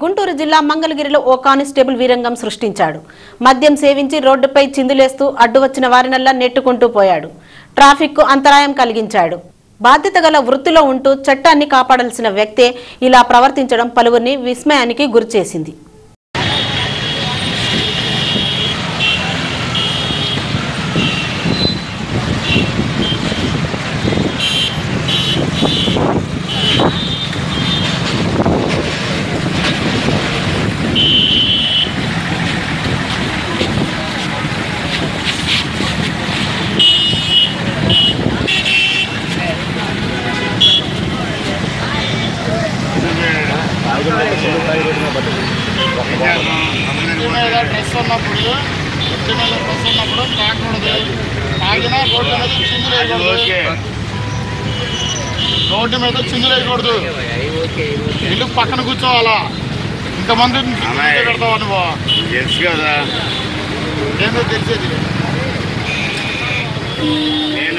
గుంటూరు జిల్లా మంగళగిరిలో ఓ కానిస్టేబుల్ వీరంగం సృష్టించాడు మద్యం సేవించి రోడ్డుపై చిందులేస్తూ అడ్డు వచ్చిన వారినల్లా నెట్టుకుంటూ పోయాడు ట్రాఫిక్ కు అంతరాయం కలిగించాడు బాధ్యత గల వృత్తిలో ఉంటూ చట్టాన్ని కాపాడాల్సిన వ్యక్తే ఇలా ప్రవర్తించడం పలువురిని విస్మయానికి గురిచేసింది ఇంటి మీద డ్రెస్ ఉన్నప్పుడు ఇంటి మీద డ్రెస్ ఉన్నప్పుడు తాగకూడదు తాగినా రోడ్డు మీద చిందులు వేయకూడదు రోడ్డు మీద చిందులు వేయకూడదు ఇల్లు పక్కన కూర్చోవాలా ఇంతమంది అమ్మాయి. పెడతావా నువ్వు తెలుసు కదా ఏందో తెలిసేది నేను